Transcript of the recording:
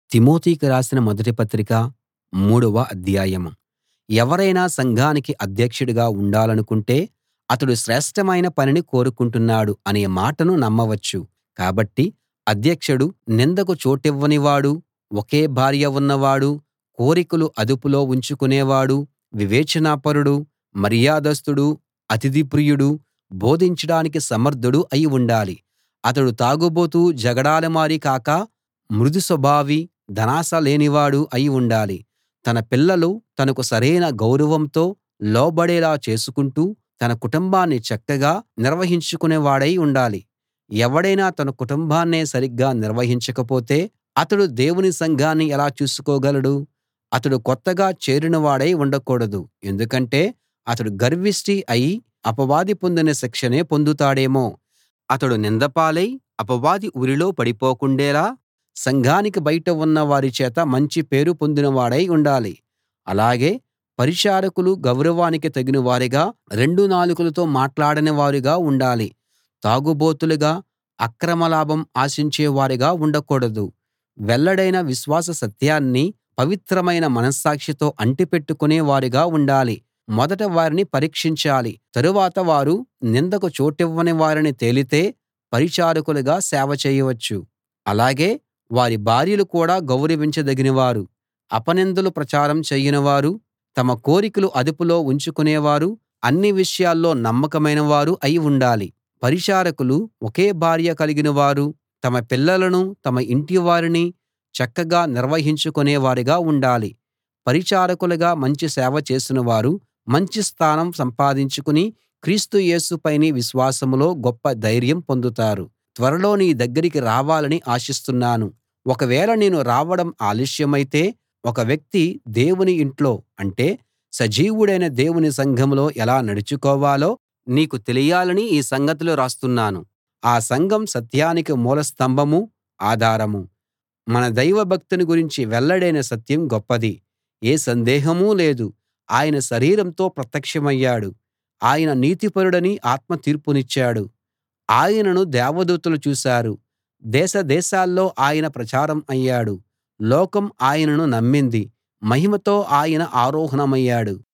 తిమోతికి రాసిన మొదటి పత్రిక మూడవ అధ్యాయం ఎవరైనా సంఘానికి అధ్యక్షుడిగా ఉండాలనుకుంటే అతడు శ్రేష్ఠమైన పనిని కోరుకుంటున్నాడు అనే మాటను నమ్మవచ్చు కాబట్టి అధ్యక్షుడు నిందకు చోటివ్వనివాడు ఒకే భార్య ఉన్నవాడు కోరికలు అదుపులో ఉంచుకునేవాడు వివేచనాపరుడు మర్యాదస్థుడు అతిథి ప్రియుడు బోధించడానికి సమర్థుడు అయి ఉండాలి అతడు తాగుబోతు జగడాలమారి కాక మృదు స్వభావి ధనాశ లేనివాడు అయి ఉండాలి తన పిల్లలు తనకు సరైన గౌరవంతో లోబడేలా చేసుకుంటూ తన కుటుంబాన్ని చక్కగా నిర్వహించుకునేవాడై ఉండాలి ఎవడైనా తన కుటుంబాన్నే సరిగ్గా నిర్వహించకపోతే అతడు దేవుని సంఘాన్ని ఎలా చూసుకోగలడు అతడు కొత్తగా చేరినవాడై ఉండకూడదు ఎందుకంటే అతడు గర్విష్టి అయి అపవాది పొందిన శిక్షనే పొందుతాడేమో అతడు నిందపాలై అపవాది ఉరిలో పడిపోకుండేలా సంఘానికి బయట ఉన్న వారి చేత మంచి పేరు పొందినవాడై ఉండాలి అలాగే పరిచారకులు గౌరవానికి తగినవారుగా రెండు నాలుకలతో మాట్లాడని వారుగా ఉండాలి తాగుబోతులుగా అక్రమ లాభం ఆశించే వారుగా ఉండకూడదు వెల్లడైన విశ్వాస సత్యాన్ని పవిత్రమైన మనస్సాక్షితో అంటిపెట్టుకునే వారుగా ఉండాలి మొదట వారిని పరీక్షించాలి తరువాత వారు నిందకు చోటివ్వని వారని తేలితే పరిచారకులుగా సేవ చేయవచ్చు అలాగే వారి భార్యలు కూడా గౌరవించదగినవారు అపనిందలు ప్రచారం చేయనివారు తమ కోరికలు అదుపులో ఉంచుకునేవారు అన్ని విషయాల్లో నమ్మకమైన వారు అయి ఉండాలి పరిచారకులు ఒకే భార్య కలిగిన వారు తమ పిల్లలను తమ ఇంటివారిని చక్కగా నిర్వహించుకునే వారుగా ఉండాలి పరిచారకులుగా మంచి సేవ చేసిన వారు మంచి స్థానం సంపాదించుకుని క్రీస్తు యేసు పైని విశ్వాసంలో గొప్ప ధైర్యం పొందుతారు త్వరలో నీ దగ్గరికి రావాలని ఆశిస్తున్నాను ఒకవేళ నేను రావడం ఆలస్యమైతే ఒక వ్యక్తి దేవుని ఇంట్లో అంటే సజీవుడైన దేవుని సంఘంలో ఎలా నడుచుకోవాలో నీకు తెలియాలని ఈ సంగతులు రాస్తున్నాను ఆ సంఘం సత్యానికి మూల స్తంభమూ ఆధారమూ మన దైవభక్తిని గురించి వెల్లడైన సత్యం గొప్పది ఏ సందేహమూ లేదు ఆయన శరీరంతో ప్రత్యక్షమయ్యాడు ఆయన నీతిపరుడని ఆత్మ తీర్పునిచ్చాడు ఆయనను దేవదూతలు చూశారు దేశ దేశాల్లో ఆయన ప్రచారం అయ్యాడు లోకం ఆయనను నమ్మింది మహిమతో ఆయన ఆరోహణమయ్యాడు